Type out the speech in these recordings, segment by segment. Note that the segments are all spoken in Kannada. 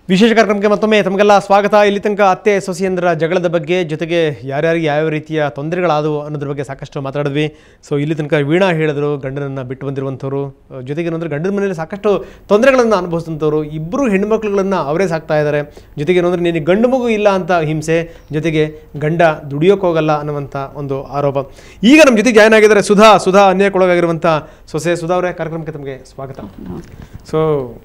ವಿಶೇಷ ಕಾರ್ಯಕ್ರಮಕ್ಕೆ ಮತ್ತೊಮ್ಮೆ ತಮಗೆಲ್ಲ ಸ್ವಾಗತ ಇಲ್ಲಿ ತನಕ ಅತ್ತೆ ಸೊಸೆಯಂದರ ಜಗಳದ ಬಗ್ಗೆ ಜೊತೆಗೆ ಯಾರ್ಯಾರಿಗೆ ಯಾವ್ಯಾವ ರೀತಿಯ ತೊಂದರೆಗಳಾದವು ಅನ್ನೋದ್ರ ಬಗ್ಗೆ ಸಾಕಷ್ಟು ಮಾತಾಡಿದ್ವಿ ಸೊ ಇಲ್ಲಿ ತನಕ ವೀಣಾ ಹೇಳಿದ್ರು ಗಂಡನನ್ನು ಬಿಟ್ಟು ಬಂದಿರುವಂಥವ್ರು ಅಹ್, ಜೊತೆಗೆ ಏನಂದ್ರೆ ಗಂಡನ ಮನೇಲಿ ಸಾಕಷ್ಟು ತೊಂದರೆಗಳನ್ನು ಅನುಭವಿಸಿದಂಥವ್ರು ಇಬ್ಬರು ಹೆಣ್ಮಕ್ಳುಗಳನ್ನು ಅವರೇ ಸಾಕ್ತಾ ಇದ್ದಾರೆ ಜೊತೆಗೆ ಏನಂದ್ರೆ ನೀನು ಗಂಡು ಮಗು ಇಲ್ಲ ಅಂತ ಹಿಂಸೆ ಜೊತೆಗೆ ಗಂಡ ದುಡಿಯೋಕೆ ಹೋಗಲ್ಲ ಅನ್ನುವಂಥ ಒಂದು ಆರೋಪ ಈಗ ನಮ್ಮ ಜೊತೆಗೆ ಜಾಯ್ನ್ ಆಗಿದ್ದಾರೆ ಸುಧಾ ಸುಧಾ ಅನ್ಯಾಯಕ್ಕೊಳಗಾಗಿರುವಂಥ ಸೊಸೆ ಸುಧಾ ಅವರೇ ಕಾರ್ಯಕ್ರಮಕ್ಕೆ ತಮಗೆ ಸ್ವಾಗತ ಸೊ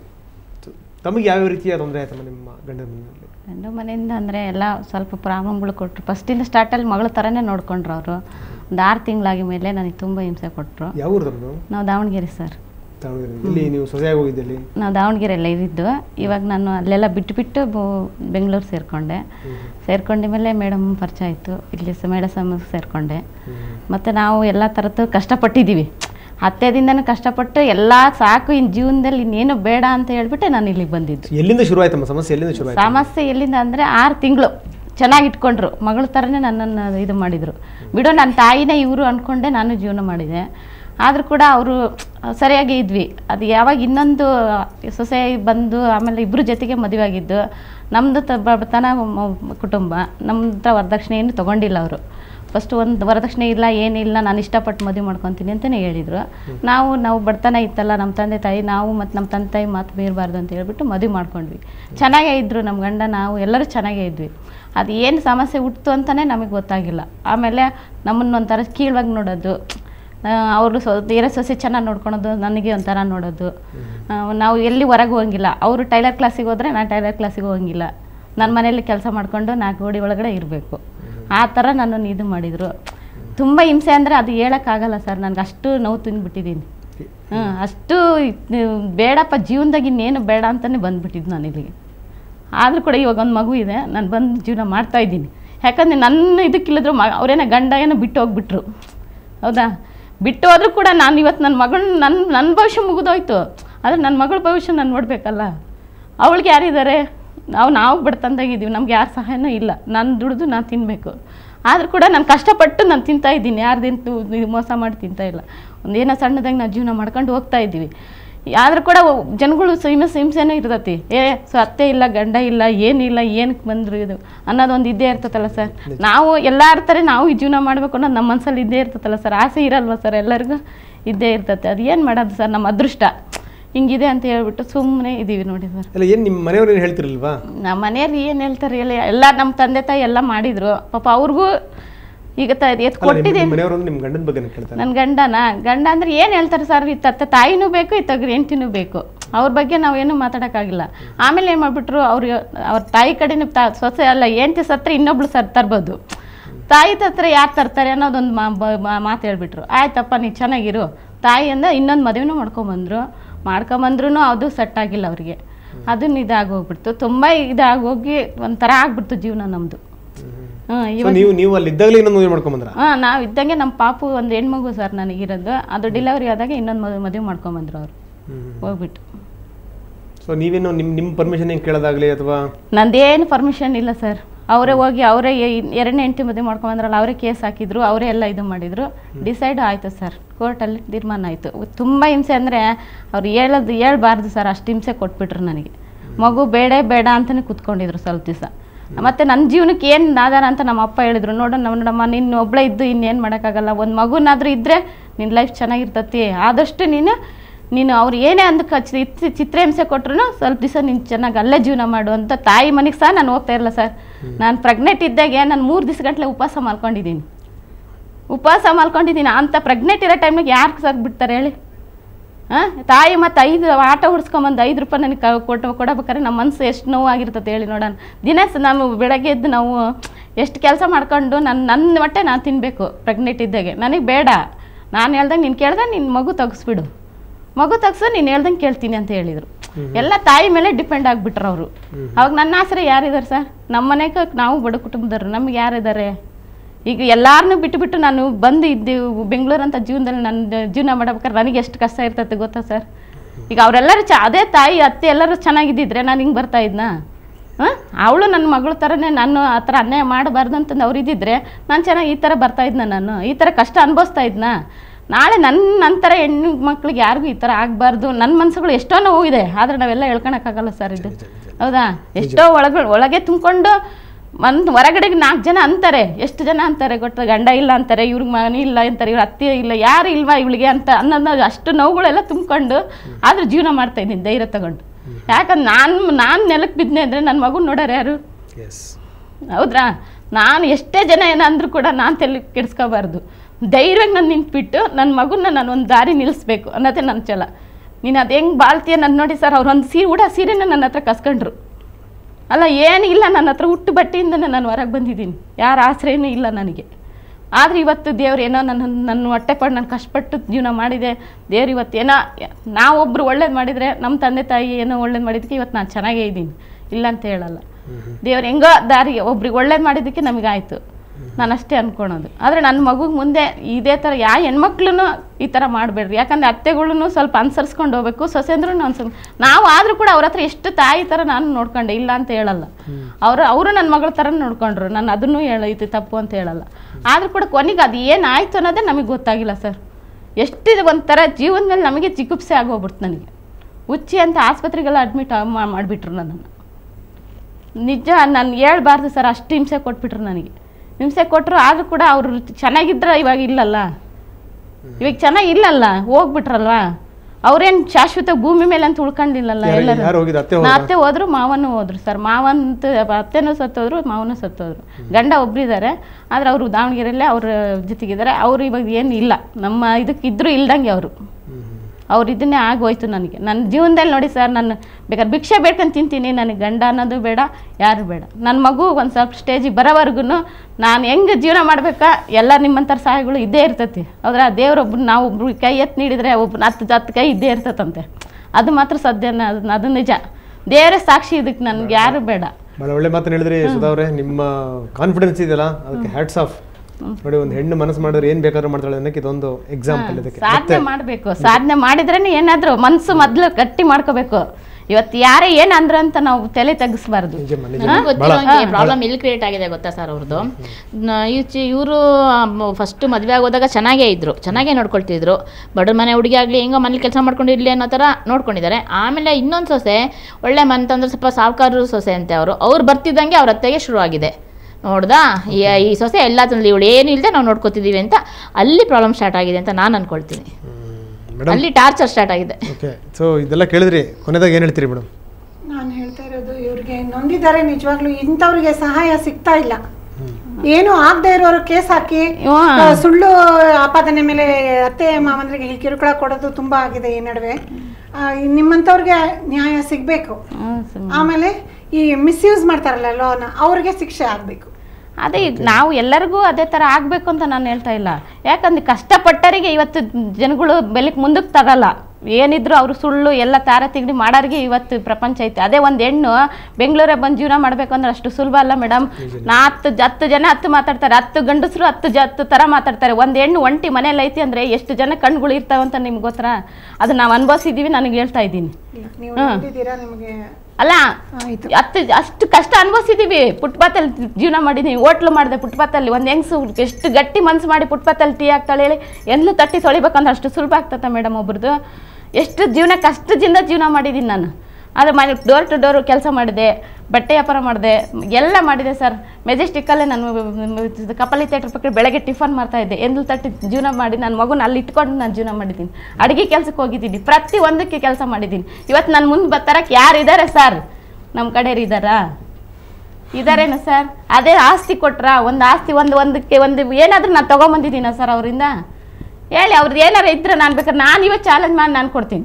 ತಮಗೆ ಯಾವ್ಯಾವ ರೀತಿಯ ತೊಂದರೆ ಆಯ್ತಮ್ಮ ನಿಮ್ಮ ಗಂಡನ ಮನೆಯಲ್ಲಿ ಗಂಡು ಮನೆಯಿಂದ ಅಂದರೆ ಎಲ್ಲ ಸ್ವಲ್ಪ ಪ್ರಾಬ್ಲಮ್ಗಳು ಕೊಟ್ಟರು ಫಸ್ಟಿಂದ ಸ್ಟಾರ್ಟಲ್ಲಿ ಮಗಳ ಥರನೇ ನೋಡ್ಕೊಂಡ್ರು ಅವರು ಒಂದು ಆರು ತಿಂಗಳಾಗಿ ಮೇಲೆ ನನಗೆ ತುಂಬ ಹಿಂಸೆ ಕೊಟ್ಟರು ಯಾವ ಊರು ತಮ್ಮದು ನಾವು ದಾವಣಗೆರೆ ಸರ್ ದಾವಣಗೆರೆ ಇಲ್ಲಿ ನೀವು ಸೊಸೆಯಾಗಿ ಹೋಗಿದ್ದಲ್ಲಿ ನಾವು ದಾವಣಗೆರೆಲ್ಲ ಇದ್ದಿದ್ದು ಇವಾಗ ನಾನು ಅಲ್ಲೆಲ್ಲ ಬಿಟ್ಟು ಬಿಟ್ಟು ಬೆಂಗಳೂರು ಸೇರಿಕೊಂಡೆ ಸೇರ್ಕೊಂಡ ಮೇಲೆ ಮೇಡಮ್ ಪರಿಚಯ ಆಯಿತು ಇಲ್ಲಿ ಸ ಮೇಡ ಸಮ ಸೇರಿಕೊಂಡೆ ಮತ್ತು ನಾವು ಎಲ್ಲ ಥರದ್ದು ಕಷ್ಟಪಟ್ಟಿದ್ದೀವಿ ಹತ್ತೆದಿಂದನೂ ಕಷ್ಟಪಟ್ಟು ಎಲ್ಲ ಸಾಕು ಇನ್ನು ಜೀವನದಲ್ಲಿ ಇನ್ನೇನು ಬೇಡ ಅಂತ ಹೇಳ್ಬಿಟ್ಟೆ ನಾನು ಇಲ್ಲಿಗೆ ಬಂದಿದ್ದು ಎಲ್ಲಿಂದ ಶುರು ಆಯ್ತಮ್ಮ ಸಮಸ್ಯೆ ಎಲ್ಲಿಂದ ಶುರು ಆಯ್ತು ಸಮಸ್ಯೆ ಎಲ್ಲಿಂದ ಅಂದರೆ ಆರು ತಿಂಗಳು ಚೆನ್ನಾಗಿ ಇಟ್ಕೊಂಡ್ರು ಮಗಳ ಥರನೇ ನನ್ನನ್ನು ಇದು ಮಾಡಿದರು ಬಿಡೋ ನನ್ನ ತಾಯಿನೇ ಇವರು ಅಂದ್ಕೊಂಡೆ ನಾನು ಜೀವನ ಮಾಡಿದೆ ಆದರೂ ಕೂಡ ಅವರು ಸರಿಯಾಗಿ ಇದ್ವಿ ಅದು ಯಾವಾಗ ಇನ್ನೊಂದು ಸೊಸೆ ಬಂದು ಆಮೇಲೆ ಇಬ್ಬರು ಜೊತೆಗೆ ಮದುವೆ ಆಗಿದ್ದು ನಮ್ಮದು ತ ಬಡತನ ಮ- ಕುಟುಂಬ ನಮ್ಮ ಹತ್ರ ವರದಕ್ಷಿಣೆ ಏನು ತೊಗೊಂಡಿಲ್ಲ ಅವರು ಫಸ್ಟ್ ಒಂದು ವರದಕ್ಷಿಣೆ ಇಲ್ಲ ಏನಿಲ್ಲ ನಾನು ಇಷ್ಟಪಟ್ಟು ಮದುವೆ ಮಾಡ್ಕೊತೀನಿ ಅಂತಲೇ ಹೇಳಿದರು ನಾವು ನಾವು ಬಡತನ ಇತ್ತಲ್ಲ ನಮ್ಮ ತಂದೆ ತಾಯಿ ನಾವು ಮತ್ತು ನಮ್ಮ ತಂದೆ ತಾಯಿ ಮಾತು ಮೀರಬಾರ್ದು ಅಂತ ಹೇಳ್ಬಿಟ್ಟು ಮದುವೆ ಮಾಡ್ಕೊಂಡ್ವಿ ಚೆನ್ನಾಗೇ ಇದ್ದರು ನಮ್ಮ ಗಂಡ ನಾವು ಎಲ್ಲರೂ ಚೆನ್ನಾಗೇ ಇದ್ವಿ ಅದು ಏನು ಸಮಸ್ಯೆ ಹುಟ್ಟಿತು ಅಂತಲೇ ನಮಗೆ ಗೊತ್ತಾಗಿಲ್ಲ ಆಮೇಲೆ ನಮ್ಮನ್ನು ಒಂಥರ ಕೀಳವಾಗಿ ನೋಡೋದು ಅವರು ಸೊ ಬೇರೆ ಸೊಸೆ ಚೆನ್ನಾಗಿ ನೋಡ್ಕೊಳೋದು ನನಗೆ ಒಂಥರ ನೋಡೋದು ಆ, ನಾವು ಎಲ್ಲಿ ಹೊರಗೆ ಹೋಗಂಗಿಲ್ಲ ಅವರು ಟೈಲರ್ ಕ್ಲಾಸಿಗೆ ಹೋದರೆ ನಾನು ಟೈಲರ್ ಕ್ಲಾಸಿಗೆ ಹೋಗಂಗಿಲ್ಲ ನನ್ನ ಮನೆಯಲ್ಲಿ ಕೆಲಸ ಮಾಡಿಕೊಂಡು ನಾಲ್ಕು ಗೋಡಿ ಒಳಗಡೆ ಇರಬೇಕು ಆ ಥರ ನನ್ನನ್ನು ಇದು ಮಾಡಿದರು ತುಂಬ ಹಿಂಸೆ ಅಂದರೆ ಅದು ಹೇಳೋಕ್ಕಾಗಲ್ಲ ಸರ್ ನನಗೆ ಅಷ್ಟು ನೋವು ತಿಂದ್ಬಿಟ್ಟಿದ್ದೀನಿ ಹ್ಞೂ ಅಷ್ಟು ಇದು ಬೇಡಪ್ಪ ಜೀವನದಾಗ ಇನ್ನೇನು ಬೇಡ ಅಂತಲೇ ಬಂದ್ಬಿಟ್ಟಿದ್ದು ನಾನು ಇಲ್ಲಿಗೆ ಆದರೂ ಕೂಡ ಇವಾಗ ಒಂದು ಮಗು ಇದೆ ನಾನು ಬಂದು ಜೀವನ ಮಾಡ್ತಾ ಇದ್ದೀನಿ ಯಾಕಂದರೆ ನನ್ನ ಇದಕ್ಕಿಲ್ಲದ್ರು ಮ ಅವರೇನೋ ಗಂಡ ಏನೋ ಬಿಟ್ಟು ಹೋಗ್ಬಿಟ್ರು ಹೌದಾ ಬಿಟ್ಟು ಹೋದ್ರೂ ಕೂಡ ನಾನು ಇವತ್ತು ನನ್ನ ಮಗಳು ನನ್ನ ನನ್ನ ಭವಿಷ್ಯ ಮುಗಿದೋಯ್ತು ಆದರೆ ನನ್ನ ಮಗಳ ಭವಿಷ್ಯ ನಾನು ನೋಡಬೇಕಲ್ಲ ಅವಳಿಗೆ ಯಾರಿದ್ದಾರೆ ನಾವು ನಾವು ಬಡತನದಾಗಿದ್ದೀವಿ ನಮ್ಗೆ ಯಾರ ಸಹಾಯನೂ ಇಲ್ಲ ನಾನು ದುಡಿದು ನಾನು ತಿನ್ನಬೇಕು ಆದರೂ ಕೂಡ ನಾನು ಕಷ್ಟಪಟ್ಟು ನಾನು ತಿಂತಾ ಇದ್ದೀನಿ ಯಾರ್ದಿಂತು ಮೋಸ ಮಾಡಿ ತಿಂತಾ ಇಲ್ಲ ಒಂದೇನೋ ಸಣ್ಣದಾಗಿ ನಾವು ಜೀವನ ಮಾಡ್ಕೊಂಡು ಹೋಗ್ತಾ ಇದ್ದೀವಿ ಆದರೂ ಕೂಡ ಒ- ಜನಗಳು ಸೀಮೆ ಹಿಂಸೆನೂ ಇರ್ತೈತಿ ಏ ಸೊ ಅತ್ತೆ ಇಲ್ಲ ಗಂಡ ಇಲ್ಲ ಏನಿಲ್ಲ ಏನಕ್ಕೆ ಬಂದರು ಇದು ಅನ್ನೋದೊಂದು ಇದ್ದೇ ಇರ್ತೈತಲ್ಲ ಸರ್ ನಾವು ಎಲ್ಲಾರ ಥರ ನಾವು ಈ ಜೀವನ ಮಾಡಬೇಕು ಅನ್ನೋದು ನಮ್ಮ ಮನಸ್ಸಲ್ಲಿ ಇದ್ದೇ ಇರ್ತೈತಲ್ಲ ಸರ್ ಆಸೆ ಇರಲ್ವ ಸರ್ ಎಲ್ಲರಿಗೂ ಇದ್ದೇ ಇರ್ತೈತೆ ಅದು ಏನು ಮಾಡೋದು ಸರ್ ನಮ್ಮ ಅದೃಷ್ಟ ಹಿಂಗಿದೆ ಅಂತ ಹೇಳ್ಬಿಟ್ಟು ಸುಮ್ಮನೆ ಇದ್ದೀವಿ ನೋಡಿ ಸರ್ ಅಲ್ಲ ಏನು ನಿಮ್ಮ ಮನೆಯವ್ರು ಏನು ಹೇಳ್ತಿರಲ್ವಾ ನಮ್ಮ ಮನೆಯವ್ರು ಏನು ಹೇಳ್ತಾರೆ ಎಲ್ಲ ಎಲ್ಲ ನಮ್ಮ ತಂದೆ ತಾಯಿ ಎಲ್ಲ ಮಾಡಿದರು ಪಾಪ ಅವ್ರಿಗೂ ಈಗ ತ ಎತ್ತು ಅಲ್ಲ ನಿಮ್ಮ ಕೊಟ್ಟಿದ್ದೀನಿ ಮನೆಯವರು ನಿಮ್ಮ ಗಂಡನ ಬಗ್ಗೆ ಕೇಳ್ತಾರೆ ನನ್ನ ಗಂಡನ ಗಂಡ ಅಂದ್ರೆ ಏನು ಹೇಳ್ತಾರೆ ಸರ್ ಇತ್ತ ತಾಯಿನೂ ಬೇಕು ಇತ್ತಾಗ ಹೆಂಡ್ತಿನೂ ಬೇಕು ಅವ್ರ ಬಗ್ಗೆ ನಾವೇನು ಮಾತಾಡೋಕ್ಕಾಗಿಲ್ಲ ಆಮೇಲೆ ಏನು ಮಾಡಿಬಿಟ್ರು ಅವ್ರು ಅವ್ರ ತಾಯಿ ಕಡೆನೂ ತಾ ಸೊಸೆ ಅಲ್ಲ ಹೆಂಡ್ತಿ ಸತ್ರ ಇನ್ನೊಬ್ಳು ಸರ್ ತರ್ಬೋದು ತಾಯಿ ಹತ್ರ ಯಾರು ತರ್ತಾರೆ ಅನ್ನೋದೊಂದು ಮಾ ಬ- ಮಾ- ಮಾತು ಹೇಳ್ಬಿಟ್ರು ಆಯ್ತಪ್ಪ ನೀ ಚೆನ್ನಾಗಿರು ತಾಯಿಯಿಂದ ಇನ್ನೊಂದು ಮದುವೆನೂ ಮಾಡ್ಕೊಂಬಂದ್ರು ಮಾಡ್ಕೊಂಬಂದ್ರೂ ಅದು ಸೆಟ್ ಆಗಿಲ್ಲ ಅವ್ರಿಗೆ ಅದನ್ನ ಇದಾಗೋಗ್ಬಿಡ್ತು ತುಂಬ ಇದಾಗೋಗಿ ಒಂಥರ ಆಗ್ಬಿಡ್ತು ಜೀವನ ನಮ್ಮದು ಹ್ಞೂ ಸೊ ನೀವು ನೀವು ಅಲ್ಲಿ ಇದ್ದಾಗಲೇ ಇನ್ನೊಂದು ಮದುವೆ ಮಾಡ್ಕೊಂಬಂದ್ರ ಹಾಂ ನಾವು ಇದ್ದಂಗೆ ನಮ್ಮ ಪಾಪು ಒಂದು ಹೆಣ್ಮಗು ಸರ್ ನನಗಿರೋದು ಅದು ಡೆಲಿವರಿ ಆದಾಗ ಇನ್ನೊಂದು ಮದುವೆ ಮದುವೆ ಮಾಡ್ಕೊಂಬಂದ್ರು ಅವರು ಹೋಗ್ಬಿಟ್ಟು ಸೊ ನೀವೇನು ನಿಮ್ಮ ನಿಮ್ಮ ಪರ್ಮಿಷನ್ ಏನು ಕೇಳೋದಾಗಲಿ ಅಥವಾ ನಂದೇನು ಪರ್ಮಿಷನ್ ಇಲ್ಲ ಸರ್ ಅವರೇ ಹೋಗಿ ಅವರೇ ಎರಡನೇ ಹೆಂಡತಿ ಮದುವೆ ಮಾಡ್ಕೊಂಬಂದ್ರಲ್ಲ ಅವರೇ ಕೇಸ್ ಹಾಕಿದ್ರು ಅವರೇ ಎಲ್ಲ ಇದು ಮಾಡಿದ್ರು ಡಿಸೈಡ್ ಆಯಿತು ಸರ್ ಕೋರ್ಟಲ್ಲಿ ತೀರ್ಮಾನ ಆಯಿತು ತುಂಬ ಹಿಂಸೆ ಅಂದರೆ ಅವ್ರು ಹೇಳೋದು ಹೇಳ್ಬಾರ್ದು ಸರ್ ಅಷ್ಟು ಹಿಂಸೆ ಕೊಟ್ಬಿಟ್ರು ನನಗೆ ಮಗು ಬೇಡ ಬೇಡ ಅಂತಲೇ ಕೂತ್ಕೊಂಡಿದ್ರು ಸ್ವಲ್ಪ ದಿವಸ ಮತ್ತು ನನ್ನ ಜೀವನಕ್ಕೆ ಏನು ಆಧಾರ ಅಂತ ನಮ್ಮ ಅಪ್ಪ ಹೇಳಿದ್ರು ನೋಡು ನಮ್ಮ ನೋಡಮ್ಮ ನಿನ್ನ ಒಬ್ಬಳೇ ಇದ್ದು ಇನ್ನೇನು ಮಾಡೋಕ್ಕಾಗಲ್ಲ ಒಂದು ಮಗುನಾದರೂ ಇದ್ದರೆ ನಿನ್ನ ಲೈಫ್ ಚೆನ್ನಾಗಿರ್ತತಿ ಆದಷ್ಟು ನೀನು ನೀನು ಅವ್ರು ಏನೇ ಅಂದಕ್ಕೆ ಚಿತ್ರ ಚಿತ್ರಹಿಂಸೆ ಕೊಟ್ರು ಸ್ವಲ್ಪ ದಿವಸ ನೀನು ಚೆನ್ನಾಗಿ ಅಲ್ಲೇ ಜೀವನ ಮಾಡು ಅಂತ ತಾಯಿ ಮನೆಗೆ ಸಹ ನಾನು ಹೋಗ್ತಾ ಇರಲ್ಲ ಸರ್ ನಾನು ಪ್ರೆಗ್ನೆಂಟ್ ಇದ್ದಾಗೆ ನಾನು ಮೂರು ದಿವಸ ಗಂಟಲೆ ಉಪವಾಸ ಮಾಡ್ಕೊಂಡಿದ್ದೀನಿ ಉಪವಾಸ ಮಾಡ್ಕೊಂಡಿದ್ದೀನಿ ಅಂತ ಪ್ರೆಗ್ನೆಂಟ್ ಇರೋ ಟೈಮಿಗೆ ಯಾರು ಸರ್ ಬಿಡ್ತಾರೆ ಹೇಳಿ ಹಾಂ ತಾಯಿ ಮತ್ತು ಐದು ಆಟ ಹೊಡ್ಸ್ಕೊಂಬಂದು ಐದು ರೂಪಾಯಿ ನನಗೆ ಕ- ಕೊಟ್ಟು ಕೊಡಬೇಕಾದ್ರೆ ನಮ್ಮ ಮನಸ್ಸು ಎಷ್ಟು ನೋವಾಗಿರ್ತದೆ ಹೇಳಿ ನೋಡೋಣ ದಿನ ಸ ನಾವು ಬೆಳಗ್ಗೆ ಎದ್ದು ನಾವು ಎಷ್ಟು ಕೆಲಸ ಮಾಡ್ಕೊಂಡು ನನ್ನ ನನ್ನ ಹೊಟ್ಟೆ ನಾನು ತಿನ್ನಬೇಕು ಪ್ರೆಗ್ನೆಂಟ್ ಇದ್ದಾಗೆ ನನಗೆ ಬೇಡ ನಾನು ಹೇಳ್ದಂಗೆ ನೀನು ಕೇಳ್ದೆ ನಿನ್ನ ಮಗು ತೆಗಿಸ್ಬಿಡು ಮಗು ತೆಗ್ಸು ನೀನು ಹೇಳ್ದಂಗೆ ಕೇಳ್ತೀನಿ ಅಂತ ಹೇಳಿದರು ಎಲ್ಲ ತಾಯಿ ಮೇಲೆ ಡಿಪೆಂಡ್ ಆಗಿಬಿಟ್ರು ಅವರು ಅವಾಗ ನನ್ನ ಆಸರೆ ಯಾರಿದ್ದಾರೆ ಸರ್ ನಮ್ಮ ಮನೆಗೆ ನಾವು ಬಡ ಕುಟುಂಬದವ್ರು ನಮ್ಗೆ ಯಾರಿದ್ದಾರೆ ಈಗ ಎಲ್ಲಾರನ್ನೂ ಬಿಟ್ಟು ನಾನು ಬಂದು ಇದ್ದೀವಿ ಬೆಂಗಳೂರು ಅಂತ ಜೀವನದಲ್ಲಿ ನನ್ನ ಜೀವನ ಮಾಡ್ಬೇಕಾದ್ರೆ ನನಗೆ ಎಷ್ಟು ಕಷ್ಟ ಇರ್ತೈತೆ ಗೊತ್ತಾ ಸರ್ ಈಗ ಅವರೆಲ್ಲರೂ ಚ ಅದೇ ತಾಯಿ ಅತ್ತೆ ಎಲ್ಲರೂ ಚೆನ್ನಾಗಿದ್ದಿದ್ರೆ ನಾನು ಹಿಂಗೆ ಬರ್ತಾ ಇದ್ನಾ ಹಾಂ ಅವಳು ನನ್ನ ಮಗಳ ಥರನೇ ನಾನು ಆ ಥರ ಅನ್ಯಾಯ ಮಾಡಬಾರ್ದು ಅಂತಂದು ಅವ್ರು ಇದ್ದಿದ್ರೆ ನಾನು ಚೆನ್ನಾಗಿ ಈ ಥರ ಬರ್ತಾ ಇದ್ನ ನಾನು ಈ ಥರ ಕಷ್ಟ ಅನುಭವಿಸ್ತಾ ಇದ್ನಾ ನಾಳೆ ನನ್ನ ನಂತರ ಹೆಣ್ಣು ಮಕ್ಳಿಗೆ ಯಾರಿಗೂ ಈ ಥರ ಆಗಬಾರ್ದು ನನ್ನ ಮನಸ್ಸುಗಳು ಎಷ್ಟೋ ನೋವಿದೆ ಆದರೆ ನಾವೆಲ್ಲ ಹೇಳ್ಕೊಳಕ್ಕಾಗಲ್ಲ ಸರ್ ಇದು ಹೌದಾ ಎಷ್ಟೋ ಒಳಗ ಒಳಗೆ ತುಂಬಿಕೊಂಡು ಒಂದು ಹೊರಗಡೆಗೆ ನಾಲ್ಕು ಜನ ಅಂತಾರೆ ಎಷ್ಟು ಜನ ಅಂತಾರೆ ಗೊತ್ತಾ ಗಂಡ ಇಲ್ಲ ಅಂತಾರೆ ಇವ್ರಿಗೆ ಮನೆ ಇಲ್ಲ ಅಂತಾರೆ ಇವ್ರ ಅತ್ತೆ ಇಲ್ಲ ಯಾರು ಇಲ್ವಾ ಇವಳಿಗೆ ಅಂತ ಅನ್ನೋದು ಅಷ್ಟು ನೋವುಗಳೆಲ್ಲ ತುಂಬಿಕೊಂಡು ಆದರೂ ಜೀವನ ಮಾಡ್ತಾ ಇದ್ದೀನಿ ಧೈರ್ಯ ತಗೊಂಡು ಯಾಕಂದ್ರೆ ನಾನು ನಾನು ನೆಲಕ್ಕೆ ಬಿದ್ದೆ ಅಂದರೆ ನನ್ನ ಮಗು ನೋಡೋರು ಯಾರು ಎಸ್ ಹೌದ್ರಾ ನಾನು ಎಷ್ಟೇ ಜನ ಏನಂದ್ರೂ ಕೂಡ ನಾನು ತಲೆ ಕೆಡಿಸ್ಕೋಬಾರ್ದು ಧೈರ್ಯವಾಗಿ ನಾನು ನಿಂತ್ಬಿಟ್ಟು ನನ್ನ ಮಗುನ ನಾನು ಒಂದು ದಾರಿ ನಿಲ್ಲಿಸ್ಬೇಕು ಅನ್ನೋದೇ ನನ್ನ ಛಲ ನೀನು ಅದು ಹೆಂಗೆ ಬಾಳ್ತೀಯ ನನ್ನ ನೋಡಿ ಸರ್ ಅವ್ರು ಒಂದು ಸೀರೆ ಊಟ ಸೀರೆನ ನನ್ನ ಹತ್ರ ಕಸ್ಕೊಂಡ್ರು ಅಲ್ಲ ಏನಿಲ್ಲ ನನ್ನ ಹತ್ರ ಹುಟ್ಟು ಬಟ್ಟೆಯಿಂದನೇ ನಾನು ಹೊರಗೆ ಬಂದಿದ್ದೀನಿ ಯಾರ ಆಶ್ರಯನೂ ಇಲ್ಲ ನನಗೆ ಆದರೆ ಇವತ್ತು ದೇವ್ರು ಏನೋ ನನ್ನ ನನ್ನ ಹೊಟ್ಟೆಪಾಡು ನಾನು ಕಷ್ಟಪಟ್ಟು ಜೀವನ ಮಾಡಿದೆ ದೇವ್ರು ಇವತ್ತು ಏನೋ ನಾವೊಬ್ಬರು ಒಳ್ಳೇದು ಮಾಡಿದರೆ ನಮ್ಮ ತಂದೆ ತಾಯಿ ಏನೋ ಒಳ್ಳೇದು ಮಾಡಿದ್ದಕ್ಕೆ ಇವತ್ತು ನಾನು ಚೆನ್ನಾಗೇ ಇದ್ದೀನಿ ಇಲ್ಲ ಅಂತ ಹೇಳಲ್ಲ ದೇವ್ರು ಹೆಂಗೋ ದಾರಿಗೆ ಒಬ್ರಿಗೆ ಒಳ್ಳೇದು ಮಾಡಿದ್ದಕ್ಕೆ ನಮಗಾಯಿತು ನಾನು ಅಷ್ಟೇ ಅನ್ಕೊಳೋದು ಆದರೆ ನನ್ನ ಮಗುಗೆ ಮುಂದೆ ಇದೇ ಥರ ಯಾವ ಹೆಣ್ಮಕ್ಳು ಈ ಥರ ಮಾಡಬೇಡ್ರಿ ಯಾಕಂದರೆ ಅತ್ತೆಗಳೂ ಸ್ವಲ್ಪ ಅನುಸರಿಸ್ಕೊಂಡು ಹೋಗ್ಬೇಕು ಸೊಸೆಂದ್ರೂ ಅನ್ಸರ್ ನಾವು ಆದರೂ ಕೂಡ ಅವ್ರ ಹತ್ರ ಎಷ್ಟು ತಾಯಿ ಥರ ನಾನು ನೋಡ್ಕೊಂಡೆ ಇಲ್ಲ ಅಂತ ಹೇಳಲ್ಲ ಅವರು ಅವರು ನನ್ನ ಮಗಳ ಥರ ನೋಡ್ಕೊಂಡ್ರು ನಾನು ಅದನ್ನು ಹೇಳೈತಿ ತಪ್ಪು ಅಂತ ಹೇಳಲ್ಲ ಆದರೂ ಕೂಡ ಕೊನೆಗೆ ಅದು ಏನಾಯ್ತು ಅನ್ನೋದೇ ನಮಗೆ ಗೊತ್ತಾಗಿಲ್ಲ ಸರ್ ಎಷ್ಟಿದೆ ಒಂಥರ ಜೀವನದ ಮೇಲೆ ನಮಗೆ ಚಿಕಿತ್ಸೆ ಆಗೋಗ್ಬಿಡ್ತು ನನಗೆ ಹುಚ್ಚಿ ಅಂತ ಆಸ್ಪತ್ರೆಗೆಲ್ಲ ಅಡ್ಮಿಟ್ ಮಾಡಿಬಿಟ್ರು ನನ್ನನ್ನು ನಿಜ ನಾನು ಹೇಳ್ಬಾರ್ದು ಸರ್ ಅಷ್ಟು ಹಿಂಸೆ ಕೊಟ್ಬಿಟ್ರು ನನಗೆ ಹಿಂಸೆ ಕೊಟ್ಟರು ಆದರೂ ಕೂಡ ಅವರು ಚೆನ್ನಾಗಿದ್ರೆ ಇವಾಗ ಇಲ್ಲಲ್ಲ ಇವಾಗ ಚೆನ್ನಾಗಿಲ್ಲಲ್ಲ ಹೋಗ್ಬಿಟ್ರಲ್ವಾ ಅವ್ರೇನು ಶಾಶ್ವತ ಭೂಮಿ ಮೇಲೆ ಅಂತ ಉಳ್ಕೊಂಡಿಲ್ಲಲ್ಲ ಯಾರು- ಎಲ್ಲರೂ ಯಾರು ಹೋಗಿದ್ದು? ಅತ್ತೆ ನಾ ಹೋದ್ರಾ? ಅತ್ತೆ ಹೋದ್ರು ಮಾವನು ಹೋದ್ರು ಸರ್ ಮಾವಂತ ಅತ್ತೆನೂ ಸತ್ತೋದ್ರು ಮಾವನು ಸತ್ತೋದ್ರು ಗಂಡ ಒಬ್ರಿದ್ದಾರೆ ಆದ್ರೆ ಅವರು ದಾವಣಗೆರೆಯಲ್ಲೇ ಅವ್ರ ಜೊತೆಗಿದ್ದಾರೆ ಅವರು ಇವಾಗ ಏನು ಇಲ್ಲ ನಮ್ಮ ಇದಕ್ಕೆ ಇದ್ರು ಇಲ್ದಂಗೆ ಅವರು ಅವ್ರು ಇದನ್ನೇ ಆಗೋಯ್ತು ನನಗೆ ನನ್ನ ಜೀವನದಲ್ಲಿ ನೋಡಿ ಸರ್ ನಾನು ಬೇಕಾದ್ರೆ ಭಿಕ್ಷೆ ಬೇಡ್ಕೊಂಡು ತಿಂತೀನಿ ನನಗೆ ಗಂಡ ಅನ್ನೋದು ಬೇಡ ಯಾರು ಬೇಡ ನನ್ನ ಮಗು ಒಂದು ಸ್ವಲ್ಪ ಸ್ಟೇಜಿಗೆ ಬರೋವರೆಗೂ ನಾನು ಹೆಂಗೆ ಜೀವನ ಮಾಡ್ಬೇಕಾ ಎಲ್ಲ ನಿಮ್ಮಂಥರ ಸಹಾಯಗಳು ಇದ್ದೇ ಇರ್ತೈತಿ ಹೌದ್ರಾ ದೇವ್ರೊಬ್ರು ನಾವು ಒಬ್ರು ಕೈ ಎತ್ತು ನೀಡಿದರೆ ಒಬ್ಬ ಹತ್ತು ಹತ್ತು ಕೈ ಇದ್ದೇ ಇರ್ತದಂತೆ ಅದು ಮಾತ್ರ ಸದ್ಯನ ಅದು ಅದು ನಿಜ ದೇವರೇ ಸಾಕ್ಷಿ ಇದಕ್ಕೆ ನನಗೆ ಯಾರು ಬೇಡ ಬಹಳ ಒಳ್ಳೆ ಮಾತನ್ನ ಹೇಳಿದ್ರಿ ಸುಧಾ ಅವರೇ ನಿಮ್ಮ ಕಾನ್ಫಿಡೆನ್ಸ್ ಇದೆಯಲ್ಲ ಅದಕ್ಕೆ ಹ್ಯಾಟ್ಸ್ ಆಫ್ ನೋಡಿ ಒಂದು ಹೆಣ್ಣು ಮನಸ್ಸು ಮಾಡಿದ್ರೆ ಏನ್ ಬೇಕಾದ್ರೂ ಮಾಡ್ತಾಳೆ ಅನ್ನೋಕೆ ಇದೊಂದು ಎಕ್ಸಾಂಪಲ್ ಇದಕ್ಕೆ ಸಾಧನೆ ಮಾಡಬೇಕು ಸಾಧನೆ ಮಾಡಿದ್ರೇನೆ ಏನಾದರೂ ಮನಸ್ಸು ಮೊದಲು ಗಟ್ಟಿ ಮಾಡ್ಕೋಬೇಕು ಇವತ್ತು ಯಾರೇ ಏನಂದ್ರು ಅಂತ ನಾವು ತಲೆ ತಗ್ಗಿಸ್ಬಾರ್ದು ನಿಜಮ್ಮ ನಿಜ ಗೊತ್ತಿರೋಂಗೆ ಪ್ರಾಬ್ಲಮ್ ಎಲ್ಲಿ ಕ್ರಿಯೇಟ್ ಆಗಿದೆ ಗೊತ್ತಾ ಸರ್ ಅವ್ರದ್ದು ಇವರು ಫಸ್ಟ್ ಮದುವೆ ಆಗೋದಾಗ ಚೆನ್ನಾಗೇ ಇದ್ರು ಚೆನ್ನಾಗೇ ನೋಡ್ಕೊಳ್ತಿದ್ರು ಬಡ ಮನೆ ಹುಡುಗಿ ಆಗಲಿ ಹೆಂಗೋ ಮನೇಲಿ ಕೆಲಸ ಮಾಡ್ಕೊಂಡಿರ್ಲಿ ಅನ್ನೋ ಥರ ನೋಡ್ಕೊಂಡಿದ್ದಾರೆ ಆಮೇಲೆ ಇನ್ನೊಂದು ಸೊಸೆ ಒಳ್ಳೆ ಮನೆತಂದ್ರೆ ಸ್ವಲ್ಪ ಸಾವುಕಾರರು ಸೊಸೆ ಅಂತೆ ಅವರು ಅವ್ರು ಬರ್ತಿದ್ದಂಗೆ ಅವ್ರ ಅತ್ತೆಗೆ ಶುರುವಾಗಿದೆ ನೋಡ್ದಾ ಈ ಈ ಸೊಸೆ ಎಲ್ಲ ತಂದು ಇವಳು ಏನು ಇಲ್ಲದೆ ನಾವು ನೋಡ್ಕೊತಿದ್ದೀವಿ ಅಂತ ಅಲ್ಲಿ ಪ್ರಾಬ್ಲಮ್ ಸ್ಟಾರ್ಟ್ ಆಗಿದೆ ಅಂತ ನಾನು ಅನ್ಕೊಳ್ತೀನಿ ಮೇಡಮ್ ಅಲ್ಲಿ ಟಾರ್ಚರ್ ಸ್ಟಾರ್ಟ್ ಆಗಿದೆ ಓಕೆ ಸೊ ಇದೆಲ್ಲ ಕೇಳಿದ್ರಿ ಕೊನೆದಾಗ ಏನು ಹೇಳ್ತೀರಿ ಮೇಡಮ್ ನಾನು ಹೇಳ್ತಾ ಇರೋದು ಇವ್ರಿಗೆ ನೊಂದಿದ್ದಾರೆ ನಿಜವಾಗ್ಲೂ ಇಂಥವ್ರಿಗೆ ಸಹಾಯ ಸಿಗ್ತಾ ಇಲ್ಲ ಏನು ಆಗದೆ ಇರೋರು ಕೇಸ್ ಹಾಕಿ ಇವ- ಆ, ಸುಳ್ಳು ಆಪಾದನೆ ಮೇಲೆ ಅತ್ತೆ ಮಾವಂದ್ರಿಗೆ ಕಿರುಕುಳ ಕೊಡೋದು ತುಂಬಾ ಆಗಿದೆ ಈ ನಡುವೆ ಆ, ನಿಮ್ಮಂಥವ್ರಿಗೆ ನ್ಯಾಯ ಸಿಗ್ಬೇಕು ಹ್ಮ್, ಸುಮ್ನೆ. ಆಮೇಲೆ ಈ ಮಿಸ್ಯೂಸ್ ಮಾಡ್ತಾರಲ್ಲ ಲಾನ ಅವ್ರಿಗೆ ಶಿಕ್ಷೆ ಆಗ್ಬೇಕು ಅದೇ ಈಗ ನಾವು ಎಲ್ಲರಿಗೂ ಅದೇ ಥರ ಆಗಬೇಕು ಅಂತ ನಾನು ಹೇಳ್ತಾ ಇಲ್ಲ ಯಾಕಂದ್ರೆ ಕಷ್ಟಪಟ್ಟರಿಗೆ ಇವತ್ತು ಜನಗಳು ಬೆಲೆಗೆ ಮುಂದಕ್ಕೆ ತರಲ್ಲ ಏನಿದ್ರು ಅವರು ಸುಳ್ಳು ಎಲ್ಲ ತಾರ ತಿಗಡಿ ಮಾಡೋರಿಗೆ ಇವತ್ತು ಪ್ರಪಂಚ ಐತೆ ಅದೇ ಒಂದು ಹೆಣ್ಣು ಬೆಂಗಳೂರೇ ಬಂದು ಜೀವನ ಮಾಡಬೇಕು ಅಂದ್ರೆ ಅಷ್ಟು ಸುಲಭ ಅಲ್ಲ ಮೇಡಮ್ ನಾ ಹತ್ತು ಜ- ಹತ್ತು ಜನ ಹತ್ತು ಮಾತಾಡ್ತಾರೆ ಹತ್ತು ಗಂಡಸರು ಹತ್ತು ಜ ಹತ್ತು ಥರ ಮಾತಾಡ್ತಾರೆ ಒಂದು ಹೆಣ್ಣು ಒಂಟಿ ಮನೇಲಿ ಐತಿ ಅಂದರೆ ಎಷ್ಟು ಜನ ಕಣ್ಗಳು ಇರ್ತಾವಂತ ನಿಮ್ಗೆ ಗೊತ್ತಾ ಅದು ನಾವು ಅನುಭವಿಸಿದ್ದೀವಿ ನನಗೆ ಹೇಳ್ತಾ ಇದ್ದೀನಿ ಇಲ್ಲ, ನೀವು ಹಾ. ನೊಂದಿದ್ದೀರಾ ನಿಮಗೆ ಅಲ್ಲ ಆಯ್ತು ಹತ್ತು ಅಷ್ಟು ಕಷ್ಟ ಅನುಭವಿಸಿದೀವಿ ಫುಟ್ಪಾತಲ್ಲಿ ಜೀವನ ಮಾಡಿದೀವಿ ಹೋಟ್ಲು ಮಾಡಿದೆ ಫುಟ್ಪಾತಲ್ಲಿ ಒಂದು ಹೆಂಗ್ಸು ಎಷ್ಟು ಗಟ್ಟಿ ಮನ್ಸು ಮಾಡಿ ಫುಟ್ಪಾತಲ್ಲಿ ಟೀ ಹಾಕ್ತಾಳೆ ಹೇಳಿ ಎಂದ್ಲು ತಟ್ಟಿ ತೊಳಿಬೇಕಂದ್ರೆ ಅಷ್ಟು ಸುಲಭ ಆಗ್ತತ್ತ ಮೇಡಮ್ ಒಬ್ರದ್ದು ಎಷ್ಟು ಜೀವನ ಕಷ್ಟದಿಂದ ಜೀವನ ಮಾಡಿದ್ದೀನಿ ನಾನು ಆದರೆ ಮನೆ ಡೋರ್ ಟು ಡೋರ್ ಕೆಲಸ ಮಾಡಿದೆ ಬಟ್ಟೆ ವ್ಯಾಪಾರ ಮಾಡಿದೆ ಎಲ್ಲ ಮಾಡಿದೆ ಸರ್ ಮೆಜೆಸ್ಟಿಕ್ಕಲ್ಲೇ ನಾನು ಇದು ಕಪಾಲಿ ಥಿಯೇಟ್ರ್ ಪಕ್ಕ ಬೆಳಗ್ಗೆ ಟಿಫನ್ ಮಾಡ್ತಾ ಇದ್ದೆ ಎಂದ್ಲು ತಟ್ಟಿ ಜೀವನ ಮಾಡಿ ನನ್ನ ಮಗುನ ಅಲ್ಲಿ ಇಟ್ಕೊಂಡು ನಾನು ಜೀವನ ಮಾಡಿದ್ದೀನಿ ಅಡುಗೆ ಕೆಲಸಕ್ಕೆ ಹೋಗಿದ್ದೀನಿ ಪ್ರತಿ ಒಂದಕ್ಕೆ ಕೆಲಸ ಮಾಡಿದ್ದೀನಿ ಇವತ್ತು ನನ್ನ ಮುಂದೆ ಬತ್ತರಕ್ಕೆ ಯಾರಿದ್ದಾರೆ ಸರ್ ನಮ್ಮ ಕಡೆಯವ್ರು ಇದ್ದಾರಾ ಇದಾರೇನು ಸರ್ ಅದೇ ಆಸ್ತಿ ಕೊಟ್ರಾ ಒಂದು ಆಸ್ತಿ ಒಂದು ಒಂದಕ್ಕೆ ಒಂದು ಏನಾದರೂ ನಾನು ತೊಗೊಂಬಂದಿದ್ದೀನ ಸರ್ ಅವರಿಂದ ಹೇಳಿ ಅವ್ರದ್ದು ಏನಾರು ಇದ್ರೆ ನಾನು ಬೇಕಾದ್ರೆ ನಾನು ಇವತ್ತು ಚಾಲೆಂಜ್ ಮಾಡಿ ನಾನು ಕೊಡ್ತೀನಿ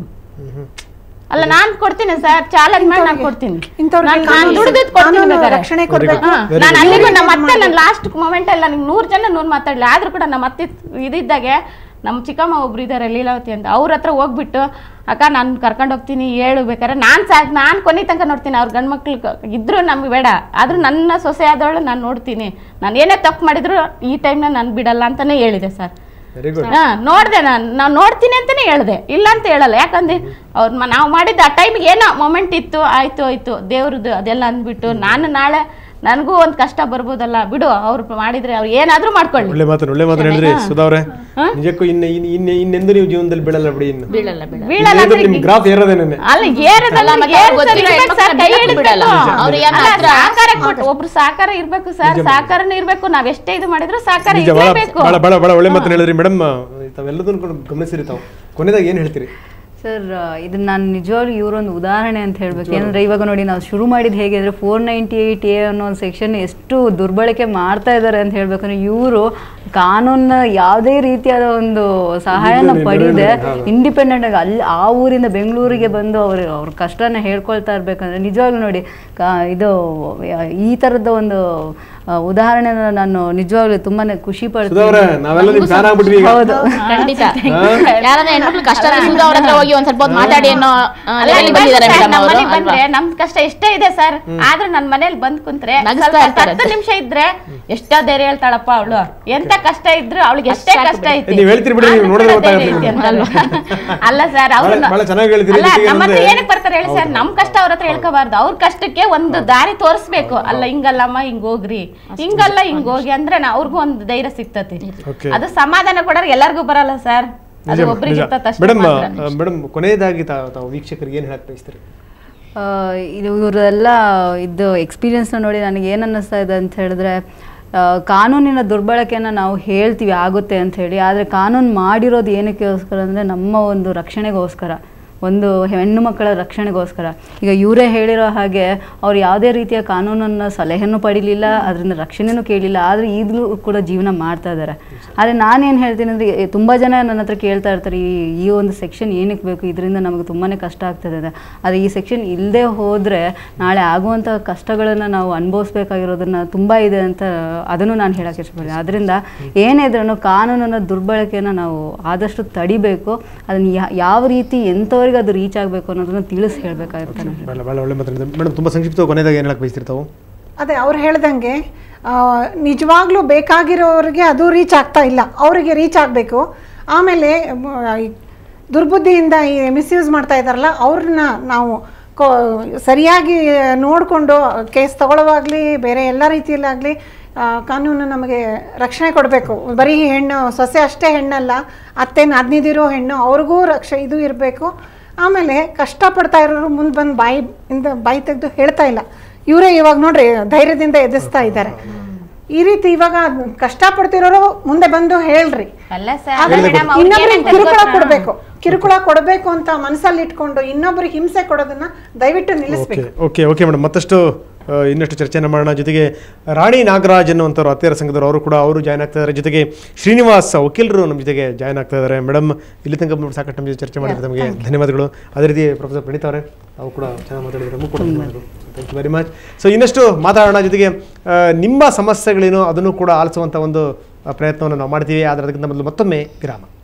ಅಲ್ಲ ನಾನು ಕೊಡ್ತೀನಿ ಸರ್ ಚಾಲೆಂಜ್ ಮಾಡಿ ನಾನು ಕೊಡ್ತೀನಿ ಇಂಥವ್ರಿಗೆ ನಾನು ಕಾನೂನು- ದುಡ್ದಿದ್ದು ಕೊಡ್ತೀನಿ ಕಾನೂನು ಬೇಕಾದ್ರೆ ರಕ್ಷಣೆ ಕೊಡ್ಬೇಕು ಹಾ, Very ನಾನು good. ಅಲ್ಲಿಗೂ ನಮ್ಮ ಅತ್ತೆ ನನ್ನ ಲಾಸ್ಟ್ ಮೊಮೆಂಟ್ ಅಲ್ಲಿ ನನಗೆ ನೂರು ಜನ ನೂರು ಮಾತಾಡಲಿ ಆದ್ರೂ ಕೂಡ ನಮ್ಮ ಅತ್ತೆ ಇದಿದ್ದಾಗೆ ನಮ್ಮ ಚಿಕ್ಕಮ್ಮ ಒಬ್ರು ಇದ್ದಾರೆ ಲೀಲಾವತಿ ಅಂತ ಅವ್ರ ಹತ್ರ ಹೋಗ್ಬಿಟ್ಟು ಅಕ್ಕ ನಾನು ಕರ್ಕೊಂಡು ಹೋಗ್ತೀನಿ ಹೇಳು ಬೇಕಾದ್ರೆ ನಾನು ಸಾಕು ನಾನು ಕೊನೆ ತನಕ ನೋಡ್ತೀನಿ ಅವ್ರ ಗಂಡು ಮಕ್ಳು ಇದ್ರು ನಮ್ಗೆ ಬೇಡ ಆದ್ರೂ ನನ್ನ ಸೊಸೆ ಆದವಳು ನಾನು ನೋಡ್ತೀನಿ ನಾನು ಏನೇ ತಪ್ಪು ಮಾಡಿದ್ರು ಈ ಟೈಮ್ನ ನಾನು ಬಿಡಲ್ಲ ಅಂತಾನೆ ಹೇಳಿದೆ ಸರ್ ವೆರಿ ಗುಡ್ ಹಾ ನೋಡಿದೆ ನಾನು ನಾವು ನೋಡ್ತೀನಿ ಅಂತಾನೆ ಹೇಳಿದೆ ಇಲ್ಲ ಅಂತ ಹೇಳಲ್ಲ ಯಾಕಂದ್ರೆ ಅವ್ರ ನಾವು ಮಾಡಿದ ಆ ಟೈಮಿಗೆ ಏನೋ ಮೊಮೆಂಟ್ ಇತ್ತು ಆಯ್ತು ಆಯ್ತು ದೇವ್ರದ್ದು ಅದೆಲ್ಲ ಅಂದ್ಬಿಟ್ಟು ನಾನು ನಾಳೆ ನನಗೂ ಒಂದ್ ಕಷ್ಟ ಬರ್ಬೋದಲ್ಲ ಬಿಡು ಅವ್ರು ಮಾಡಿದ್ರೆ ಅವ್ರು ಏನಾದ್ರೂ ಮಾಡ್ಕೊಳ್ಳಿ ಒಳ್ಳೆ ಮಾತು ಒಳ್ಳೆ ಮಾತು ಹೇಳಿದ್ರಿ ಸುಧಾ ಅವ್ರೆ ನಿಜಕ್ಕೂ ಇನ್ನು ಇನ್ನು ಇನ್ನು ಇನ್ನೆಂದು ನೀವು ಜೀವನದಲ್ಲಿ ಬೀಳಲ್ಲ ಬಿಡಿ ಇನ್ನು ಬೀಳಲ್ಲ ಬೀಳಲ್ಲ ಬೀಳಲ್ಲ ಇನ್ನೇನು ಅಂದ್ರೆ ನಿಮ್ ಗ್ರಾಫ್ ಏರೋದೇನೆ ಅಲ್ಲಿ ಏರದಲ್ಲ ಅಲ್ಲ, ಮತ್ತೆ ಏರ್ ಅವ್ರಿಗೆ ಗೊತ್ತಿರೋ ಸರಿ ಇರ್ಬೇಕು ಸರ್, ಕೈ ಹೆಣ್ಮಕ್ಳನ್ನ ಹಿಡಿಬೇಕು. ಬಿಡಲ್ಲ. ಅವ್ರಿಗೆ ಏನ್ ಅಲ್ಲ, ಮಾತ್ರ- ಸಹಕಾರ ಕೊಟ್ಟು ಒಬ್ರು ಸಹಕಾರ ಇರ್ಬೇಕು ಸರ್ ಸಹಕಾರನೇ ಇರ್ಬೇಕು ನಾವ್ ಎಷ್ಟೇ ಇದು ಮಾಡಿದ್ರು ಸಹಕಾರ ನಿಜ ಬಹಳ ಇರ್ಲೇಬೇಕು ಬಹಳ ಬಹಳ ಬಹಳ ಒಳ್ಳೆ ಮಾತನ್ನ ಹೇಳಿದ್ರಿ ಮೇಡಮ್ ತಾವೆಲ್ಲದನ್ನು ಗಮನಿಸಿರಿ ತಾವು ಕೊನೆದಾಗ ಏನು ಹೇಳ್ತೀರಿ ಸರ್ ಇದನ್ನ ನಾನು ನಿಜವಾಗ್ಲೂ ಇವರೊಂದು ಉದಾಹರಣೆ ಅಂತ ಹೇಳ್ಬೇಕು ಏನಂದ್ರೆ ಇವಾಗ ನೋಡಿ ನಾವು ಶುರು ಮಾಡಿದ್ದು ಹೇಗೆ ಅಂದರೆ ಫೋರ್ ನೈಂಟಿ ಏಯ್ಟ್ ಎ ಅನ್ನೋ ಒಂದು ಸೆಕ್ಷನ್ ಎಷ್ಟು ದುರ್ಬಳಕೆ ಮಾಡ್ತಾ ಇದ್ದಾರೆ ಅಂತ ಹೇಳ್ಬೇಕಂದ್ರೆ ಇವರು ಕಾನೂನ ಯಾವುದೇ ರೀತಿಯಾದ ಒಂದು ಸಹಾಯನ ಪಡೆದೆ ಇಂಡಿಪೆಂಡೆಂಟ್ ಆಗಿ ಅಲ್ಲಿ ಆ ಊರಿಂದ ಬೆಂಗಳೂರಿಗೆ ಬಂದು ಅವರು ಅವ್ರ ಕಷ್ಟನ ಹೇಳ್ಕೊಳ್ತಾ ಇರ್ಬೇಕಂದ್ರೆ ನಿಜವಾಗ್ಲೂ ನೋಡಿ ಕಾ ಇದು ಈ ಥರದ ಒಂದು ಆ, ಉದಾಹರಣೆನ ನಾನು ನಿಜವಾಗ್ಲೂ ತುಂಬಾನೇ ಖುಷಿ ಸುಧಾ ಪಡ್ತೀನಿ ಅವ್ರೆ ನಾವೆಲ್ಲ ನಿಮ್ ಫ್ಯಾನ್ ಆಗ್ಬಿಟ್ವಿ ಈಗ ಹೌದು ಖಂಡಿತ ಯಾರಾದ್ರೂ ಹೆಣ್ಮಕ್ಳು ಕಷ್ಟ ಆದ್ರೆ ಸುಧಾ ಅವ್ರ ಹತ್ರ ಹೋಗಿ ಒಂದ್ ಸ್ವಲ್ಪ ಹೊತ್ತು ಮಾತಾಡಿ ಅನ್ನೋ ಆ, ಅಲ್ಲ, level ಗೆ ಇವಾಗ ಬಂದಿದ್ದಾರೆ ಸರ್, ಮೇಡಮ್ ನಮ್ ಅವರು ಮನೆಗ್ ಬಂದ್ರೆ ನಮ್ ಕಷ್ಟ ಎಷ್ಟೇ ಇದೆ ಸರ್ ಆದ್ರೂ ನನ್ ಮನೇಲಿ ಬಂದ್ ಕುಂತ್ರೆ ನಗಿಸ್ತಾ ಸ್ವಲ್ಪ ಇರ್ತಾರೆ. ಹತ್ತು ನಿಮಿಷ ಇದ್ರೆ ಎಷ್ಟೋ ಧೈರ್ಯ ಹೇಳ್ತಾಳಪ್ಪ ಅವಳು ಎಂತ ಕಷ್ಟ ಇದ್ರು ಅವಳಿಗೆ ಎಷ್ಟೇ ಅಷ್ಟ್ ಕಷ್ಟ ಐತಿ ನೀವ್ ಹೇಳ್ತೀರಿ ಬಿಡಿ, ನೀವು ಆದ್ರೂ ನೋಡಿದ್ರೆ ಕೂಡ ಧೈರ್ಯ ಗೊತ್ತಾಗುತ್ತೆ ಐತಿ ಅಂತಾರಲ್ವಾ? ಅಲ್ಲ ಸರ್ ಅವ್ರು ಬಹಳ- ಬಹಳ ಚೆನ್ನಾಗಿ ಹೇಳ್ತೀರಿ. ಅಲ್ಲ ಜೊತೆಗೆ ನಮ್ಮ ಹತ್ರ ಏನಂದ್ರೆ- ಏನಕ್ಕೆ ಬರ್ತಾರೆ ಹೇಳಿ ಸರ್ ನಮ್ ಕಷ್ಟ ಅವ್ರ ಹತ್ರ ಹೇಳ್ಕೋಬಾರ್ದು ಅವ್ರ ಕಷ್ಟಕ್ಕೆ ಒಂದು ದಾರಿ ತೋರಿಸ್ಬೇಕು ಅಲ್ಲ ಹಿಂಗಲ್ಲಮ್ಮ ಹಿಂಗ್ ಹೋಗ್ರಿ ಹಿಂಗಲ್ಲ ಹಿಂಗ್ ಹೋಗಿ ಅಂದ್ರೆ ನಾ- ಅವ್ರಿಗೂ ಒಂದು ಧೈರ್ಯ ಸಿಗ್ತತಿ Okay. ಅದು ಸಮಾಧಾನ ಕೊಡೋರು ಎಲ್ಲರಿಗೂ ಬರಲ್ಲ ಸರ್ ಅದು ಒಬ್ರಿಗೆ ಇರ್ತದೆ ಅಷ್ಟೇ ಮೇಡಮ್ ಮಾತ್ರ. ಮೇಡಮ್ ಕೊನೆಯದಾಗಿ ತಾವು ತಾವು ವೀಕ್ಷಕರಿಗೆ ಏನು ಹೇಳಕ್ ಬಯಸ್ತೀರಿ ಆ, ಇದು ಇವರೆಲ್ಲ ಇದು ಎಕ್ಸ್ಪೀರಿಯನ್ಸ್ನ ನೋಡಿ ನನಗೆ ಏನು ಅನ್ನಿಸ್ತಾ ಇದೆ ಅಂತ ಹೇಳಿದ್ರೆ ಆ, ಕಾನೂನಿನ ದುರ್ಬಳಕೆಯನ್ನು ನಾವು ಹೇಳ್ತೀವಿ ಆಗುತ್ತೆ ಅಂತ ಹೇಳಿ ಆದರೆ ಕಾನೂನು ಮಾಡಿರೋದು ಏನಕ್ಕೋಸ್ಕರ ಅಂದರೆ ನಮ್ಮ ಒಂದು ರಕ್ಷಣೆಗೋಸ್ಕರ ಒಂದು ಹೆಣ್ಣು ಮಕ್ಕಳ ರಕ್ಷಣೆಗೋಸ್ಕರ ಈಗ ಇವರೇ ಹೇಳಿರೋ ಹಾಗೆ ಅವ್ರು ಯಾವುದೇ ರೀತಿಯ ಕಾನೂನನ್ನು ಸಲಹೆನೂ ಪಡಿಲಿಲ್ಲ ಅದರಿಂದ ರಕ್ಷಣೆನೂ ಕೇಳಿಲ್ಲ ಆದರೆ ಈಗಲೂ ಕೂಡ ಜೀವನ ಮಾಡ್ತಾ ಇದ್ದಾರೆ ಆದರೆ ನಾನೇನು ಹೇಳ್ತೀನಿ ಅಂದರೆ ತುಂಬ ಜನ ನನ್ನ ಹತ್ರ ಕೇಳ್ತಾ ಇರ್ತಾರೆ ಈ ಈ ಒಂದು ಸೆಕ್ಷನ್ ಏನಕ್ಕೆ ಬೇಕು ಇದರಿಂದ ನಮಗೆ ತುಂಬಾ ಕಷ್ಟ ಆಗ್ತದೆ ಅಂತ ಆದರೆ ಈ ಸೆಕ್ಷನ್ ಇಲ್ಲದೆ ಹೋದರೆ ನಾಳೆ ಆಗುವಂಥ ಕಷ್ಟಗಳನ್ನು ನಾವು ಅನುಭವಿಸ್ಬೇಕಾಗಿರೋದನ್ನ ತುಂಬ ಇದೆ ಅಂತ ಅದನ್ನು ನಾನು ಹೇಳಕ್ಕೆ ಇಷ್ಟಪಡ್ತೀನಿ ಅದರಿಂದ ಏನೇ ಇದ್ರೂ ಕಾನೂನನ್ನು ದುರ್ಬಳಕೆಯನ್ನು ನಾವು ಆದಷ್ಟು ತಡಿಬೇಕು ಅದನ್ನು ಯಾ- ಯಾವ ರೀತಿ ಎಂಥವ್ರಿಗೆ ಅದು ರೀಚ್ ಆಗಬೇಕು ಅನ್ನೋದನ್ನು ತಿಳಿಸಿ ಹೇಳಬೇಕಾಗಿರುತ್ತೆ ನಾನು ಬಹಳ ಬಹಳ ಒಳ್ಳೆ ಮಾತಾಡಿದ್ರೆ ಮೇಡಮ್ ತುಂಬ ಸಂಕ್ಷಿಪ್ತ ಕೊನೆಯದಾಗಿ ಏನು ಹೇಳಕ್ ಬಯಸ್ತೀರಿ ತಾವು ಅದೇ ಅವ್ರು ಹೇಳ್ದಂಗೆ ಆ, ನಿಜವಾಗ್ಲೂ ಬೇಕಾಗಿರೋರಿಗೆ ಅದು ರೀಚ್ ಆಗ್ತಾ ಇಲ್ಲ ಅವರಿಗೆ ರೀಚ್ ಆಗಬೇಕು ಆಮೇಲೆ ಮ್, ಈ ದುರ್ಬುದ್ಧಿಯಿಂದ ಈ ಮಿಸ್ಯೂಸ್ ಮಾಡ್ತಾ ಇದ್ದಾರಲ್ಲ ಅವ್ರನ್ನ ನಾವು ಕೋ ಸರಿಯಾಗಿ ನೋಡಿಕೊಂಡು ಕೇಸ್ ತಗೊಳ್ಳುವಾಗಲಿ ಬೇರೆ ಎಲ್ಲ ರೀತಿಯಲ್ಲಾಗಲಿ ಕಾನೂನು ನಮಗೆ ರಕ್ಷಣೆ ಕೊಡಬೇಕು ಬರೀ ಹೆಣ್ಣು ಸೊಸೆ ಅಷ್ಟೇ ಹೆಣ್ಣಲ್ಲ ಅತ್ತೆ ನಾದ್ನಿದಿರೋ ಹೆಣ್ಣು ಅವ್ರಿಗೂ ರಕ್ಷ ಇದು ಇರಬೇಕು ಆಮೇಲೆ ಕಷ್ಟಪಡ್ತಾ ಇರೋರು ಮುಂದೆ ಬಂದು ಬಾಯಿ ಇಂದ ಬಾಯಿ ತೆಗೆದು ಹೇಳ್ತಾ ಇಲ್ಲ ಇವರೇ ಇವಾಗ ನೋಡ್ರಿ ಧೈರ್ಯದಿಂದ ಎದುರಿಸ್ತಾ ಇದ್ದಾರೆ ಈ ರೀತಿ ಇವಾಗ ಕಷ್ಟಪಡ್ತಿರೋರು ಮುಂದೆ ಬಂದು ಹೇಳ್ರಿ ಅಲ್ಲ ಸರ್ ಆದ್ರೆ ಮೇಡಮ್ ಅವ್ರಿಗೆ ಇನ್ನೊಬ್ರಿಗೆ ಏನಂತ ಕಿರುಕುಳ ಗೊತ್ತಾ? ಕೊಡಬೇಕು ಕಿರುಕುಳ ಕೊಡಬೇಕು ಅಂತ ಮನಸ್ಸಲ್ಲಿ ಇಟ್ಕೊಂಡು ಇನ್ನೊಬ್ರಿಗೆ ಹಿಂಸೆ ಕೊಡೋದನ್ನ ದಯವಿಟ್ಟು ನಿಲ್ಲಿಸ್ಬೇಕು ಓಕೆ ಓಕೆ ಓಕೆ ಮೇಡಮ್ ಮತ್ತಷ್ಟು ಆ, ಇನ್ನಷ್ಟು ಚರ್ಚೆನ ಮಾಡೋಣ ಜೊತೆಗೆ ರಾಣಿ ನಾಗರಾಜ್ ಅನ್ನುವಂಥವ್ರು ಅತ್ತೆಯರ ಸಂಘದವರು ಅವರು ಕೂಡ ಅವರು ಜಾಯ್ನ್ ಆಗ್ತಾ ಇದ್ದಾರೆ ಜೊತೆಗೆ ಶ್ರೀನಿವಾಸ್ ವಕೀಲರು ನಮ್ಮ ಜೊತೆಗೆ ಜಾಯ್ನ್ ಆಗ್ತಾ ಇದ್ದಾರೆ ಮೇಡಮ್ ಇಲ್ಲಿ ತನಕ ಬಂದ್ಬಿಟ್ಟು ಸಾಕಷ್ಟು ನಮ್ಮ ಜೊತೆ ಚರ್ಚೆ ಮಾಡಿದ್ರೆ ನಮಗೆ ಧನ್ಯವಾದಗಳು ಅದೇ ರೀತಿ ಪ್ರೊಫೆಸರ್ ಪ್ರಣೀತ್ ಅವರೇ ತಾವು ಕೂಡ ಚೆನ್ನಾಗಿ ಮಾತಾಡಿದ್ರು ನಮಗೂ ಕೂಡ ಧನ್ಯವಾದಗಳು thank you very much so ಇನ್ನಷ್ಟು ಮಾತಾಡೋಣ ಜೊತೆಗೆ ಆ, ನಿಮ್ಮ ಸಮಸ್ಯೆಗಳೇನು ಅದನ್ನು ಕೂಡ ಆಲಿಸುವಂಥ ಒಂದು ಆ, ಪ್ರಯತ್ನವನ್ನು ನಾವು ಮಾಡ್ತೀವಿ ಆದರೆ ಅದಕ್ಕಿಂತ ಮೊದಲು ಮತ್ತೊಮ್ಮೆ ವಿರಾಮ